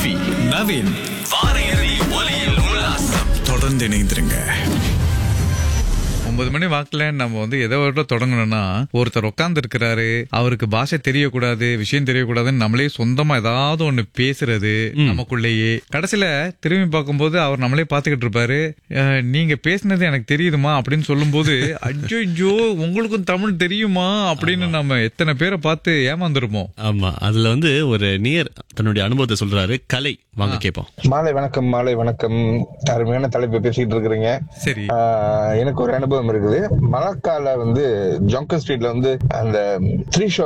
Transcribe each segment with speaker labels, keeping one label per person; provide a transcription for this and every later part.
Speaker 1: ரஃபி
Speaker 2: நவீன்
Speaker 1: வார இறுதி ஒலியில் உல்லாசம்
Speaker 2: தொடர்ந்து இணைந்திருங்க
Speaker 3: ஒன்பது மணி வாக்குல நம்ம வந்து எதை விட தொடங்கணும்னா ஒருத்தர் உட்கார்ந்து இருக்கிறாரு அவருக்கு பாஷை தெரியக்கூடாது விஷயம் தெரியக்கூடாதுன்னு நம்மளே சொந்தமா ஏதாவது ஒண்ணு பேசுறது நமக்குள்ளேயே கடைசியில திரும்பி பார்க்கும்போது அவர் நம்மளே பாத்துக்கிட்டு இருப்பாரு அஹ், நீங்க பேசுனது எனக்கு தெரியுதுமா அப்படின்னு சொல்லும்போது அஜ்ஜோ உங்களுக்கும் தமிழ் தெரியுமா அப்படின்னு நம்ம எத்தனை பேரை பார்த்து ஏமாந்துருப்போம்
Speaker 4: ஆமா அதுல வந்து ஒரு நியர் தன்னுடைய அனுபவத்தை சொல்றாரு கலை வாங்க கேட்போம்
Speaker 5: மாலை வணக்கம் மாலை வணக்கம் அருமையான தலைப்பு பேசிக்கிட்டு இருக்கிறீங்க
Speaker 3: சரி
Speaker 5: ஆஹ் எனக்கு ஒரு அனுபவம் இருக்குது மலக்கால வந்து ஜங்கர் ஸ்ட்ரீட்ல வந்து அந்த த்ரீ ஷோ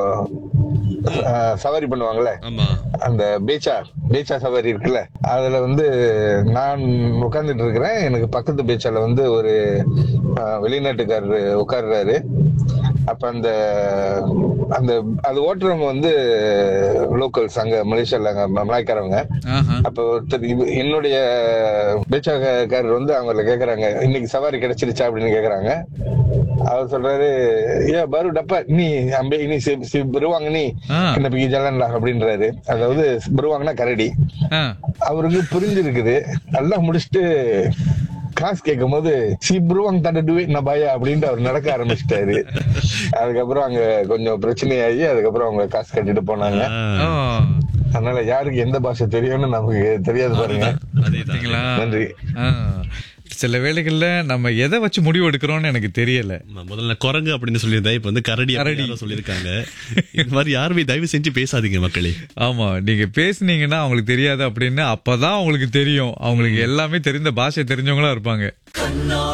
Speaker 5: சவாரி பண்ணுவாங்கல்ல
Speaker 4: ஆமா
Speaker 5: அந்த பேச்சா பேச்சா சவாரி இருக்குல்ல அதுல வந்து நான் உட்கார்ந்துட்டு இருக்கிறேன் எனக்கு பக்கத்து பேச்சால வந்து ஒரு ஆஹ், வெளிநாட்டுக்காரரு உட்கார்றாரு அப்ப அந்த அந்த அது ஓட்டுறவங்க வந்து லோக்கல்ஸ் அங்க மலேசியால அங்க மலாய்க்காரவங்க
Speaker 3: ஆஹா.
Speaker 5: அப்ப ஒருத்தர் இவ- என்னுடைய பேச்சாக்காரர் வந்து அவங்கள கேக்குறாங்க இன்னைக்கு சவாரி கிடைச்சிருச்சா அப்படின்னு கேக்குறாங்க அவர் சொல்றாரு ஏ பாரு டப்பா நீ அம்பே இனி சி- சி- பெருவாங்க நீ
Speaker 3: ஆ.
Speaker 5: என்ன பிகி ஜலன்லா அப்படின்றாரு அதாவது பெருவாங்கன்னா கரடி
Speaker 3: ஆ.
Speaker 5: அவருக்கு புரிஞ்சிருக்குது எல்லாம் முடிச்சுட்டு காசு கேட்கும் போது சி புருவாங்க தண்டுடுவே நான் பயா அப்படின்ட்டு அவர் நடக்க ஆரம்பிச்சிட்டாரு அதுக்கப்புறம் அங்க கொஞ்சம் பிரச்சனையாகி அதுக்கப்புறம் அவங்க காசு கட்டிட்டு போனாங்க
Speaker 3: ஓ.
Speaker 5: அதனால யாருக்கு எந்த பாஷை தெரியும்னு நமக்கு தெரியாது பாருங்க
Speaker 3: பாத்தீங்களா?
Speaker 5: நன்றி.
Speaker 3: ஆ. சில வேளைகள்ல நம்ம எதை வச்சு முடிவு எடுக்கிறோம்னு எனக்கு தெரியல
Speaker 4: ஆமா, முதல்ல குரங்கு அப்படின்னு சொல்லியிருந்தேன் இப்ப வந்து கரடி
Speaker 3: கரடி.
Speaker 4: கரடி சொல்லியிருக்காங்க இந்த மாதிரி யாருமே தயவு செஞ்சு பேசாதீங்க மக்களே
Speaker 3: ஆமா நீங்க பேசுனீங்கன்னா அவங்களுக்கு தெரியாது அப்படின்னு அப்பதான் அவங்களுக்கு தெரியும் அவங்களுக்கு எல்லாமே தெரிந்த பாஷை தெரிஞ்சவங்களா இருப்பாங்க